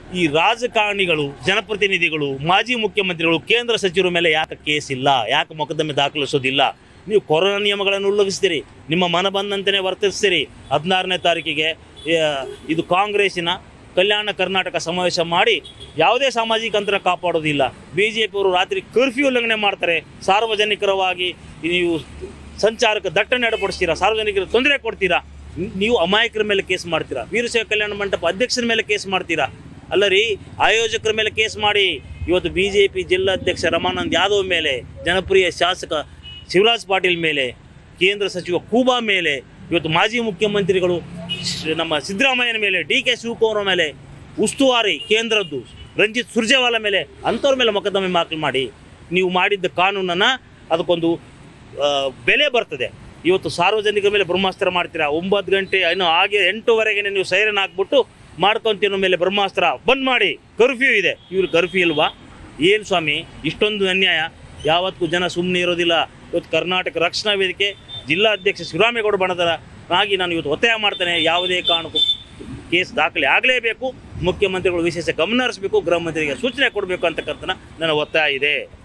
ಈ ರಾಜಕಾರಣಿಗಳು ಜನಪ್ರತಿನಿಧಿಗಳು ಮಾಜಿ ಮುಖ್ಯಮಂತ್ರಿಗಳು ಕೇಂದ್ರ ಸಚಿವರ ಮೇಲೆ ಯಾಕೆ ಕೇಸ್ ಇಲ್ಲ ಯಾಕೆ ಮೊಕದ್ದಮೆ ದಾಖಲಿಸೋದಿಲ್ಲ ನೀವು ಕೊರೋನಾ ನಿಯಮಗಳನ್ನು ಉಲ್ಲಂಘಿಸ್ತೀರಿ ನಿಮ್ಮ ಮನ ಬಂದಂತೆಯೇ ವರ್ತಿಸ್ತೀರಿ ಹದಿನಾರನೇ ತಾರೀಕಿಗೆ ಆ, ಇದು ಕಾಂಗ್ರೆಸ್ಸಿನ ಕಲ್ಯಾಣ ಕರ್ನಾಟಕ ಸಮಾವೇಶ ಮಾಡಿ ಯಾವುದೇ ಸಾಮಾಜಿಕ ಅಂತರ ಕಾಪಾಡೋದಿಲ್ಲ ಬಿ ಜೆ ಪಿಯವರು ರಾತ್ರಿ ಕರ್ಫ್ಯೂ ಉಲ್ಲಂಘನೆ ಮಾಡ್ತಾರೆ ಸಾರ್ವಜನಿಕರವಾಗಿ ನೀವು ಸಂಚಾರಕ್ಕೆ ದಟ್ಟಣೆ ಏರ್ಪಡಿಸ್ತೀರಾ ಸಾರ್ವಜನಿಕರಿಗೆ ತೊಂದರೆ ಕೊಡ್ತೀರಾ ನಿ- ನೀವು ಅಮಾಯಕರ ಮೇಲೆ ಕೇಸ್ ಮಾಡ್ತೀರಾ ವೀರಶೈವ ಕಲ್ಯಾಣ ಮಂಟಪ ಅಧ್ಯಕ್ಷರ ಮೇಲೆ ಕೇಸ್ ಮಾಡ್ತೀರಾ ಅಲ್ಲ ರೀ ಆಯೋಜಕರ ಮೇಲೆ ಕೇಸ್ ಮಾಡಿ ಇವತ್ತು ಬಿ ಜೆ ಪಿ ಜಿಲ್ಲಾಧ್ಯಕ್ಷ ರಮಾನಂದ್ ಯಾದವ್ ಮೇಲೆ ಜನಪ್ರಿಯ ಶಾಸಕ ಶಿವರಾಜ್ ಪಾಟೀಲ್ ಮೇಲೆ ಕೇಂದ್ರ ಸಚಿವ ಕೂಬಾ ಮೇಲೆ ಇವತ್ತು ಮಾಜಿ ಮುಖ್ಯಮಂತ್ರಿಗಳು ಶ- ನಮ್ಮ ಸಿದ್ದರಾಮಯ್ಯನ ಮೇಲೆ ಡಿ ಕೆ ಶಿವಕುಮಾರ್ ಮೇಲೆ ಉಸ್ತುವಾರಿ ಕೇಂದ್ರದ್ದು ರಂಜಿತ್ ಸುರ್ಜೇವಾಲ ಮೇಲೆ ಅಂಥವ್ರ ಮೇಲೆ ಮೊಕದ್ದಮೆ ದಾಖಲು ಮಾಡಿ ನೀವು ಮಾಡಿದ್ದ ಕಾನೂನನ್ನು ಅದಕ್ಕೊಂದು ಆ, ಬೆಲೆ ಬರ್ತದೆ ಇವತ್ತು ಸಾರ್ವಜನಿಕರ ಮೇಲೆ ಬ್ರಹ್ಮಾಸ್ತ್ರ ಮಾಡ್ತೀರಾ ಒಂಬತ್ತು ಗಂಟೆ ಇನ್ನು ಹಾಗೆ ಎಂಟುವರೆಗೆ ನೀವು ಸೈರನ್ ಹಾಕ್ಬಿಟ್ಟು ಮಾಡ್ಕೊಂತಿರೋ ಮೇಲೆ ಬ್ರಹ್ಮಾಸ್ತ್ರ ಬಂದ್ ಮಾಡಿ ಕರ್ಫ್ಯೂ ಇದೆ ಇವ್ರು ಕರ್ಫ್ಯೂ ಇಲ್ವಾ ಏನು ಸ್ವಾಮಿ ಇಷ್ಟೊಂದು ಅನ್ಯಾಯ ಯಾವತ್ತೂ ಜನ ಸುಮ್ಮನೆ ಇರೋದಿಲ್ಲ ಇವತ್ತು ಕರ್ನಾಟಕ ರಕ್ಷಣಾ ವೇದಿಕೆ ಜಿಲ್ಲಾಧ್ಯಕ್ಷ ಶಿವರಾಮೇಗೌಡ ಬಣದರ ಆಗಿ ನಾನು ಇವತ್ತು ಒತ್ತಾಯ ಮಾಡ್ತೇನೆ ಯಾವುದೇ ಕಾರಣಕ್ಕೂ ಕೇಸ್ ದಾಖಲೆ ಆಗಲೇಬೇಕು ಮುಖ್ಯಮಂತ್ರಿಗಳು ವಿಶೇಷ ಗಮನ ಹರಿಸಬೇಕು ಗೃಹ ಮಂತ್ರಿಗೆ ಸೂಚನೆ ಕೊಡಬೇಕು ಅಂತಕ್ಕಂಥ ನನ್ನ ಒತ್ತಾಯ ಇದೆ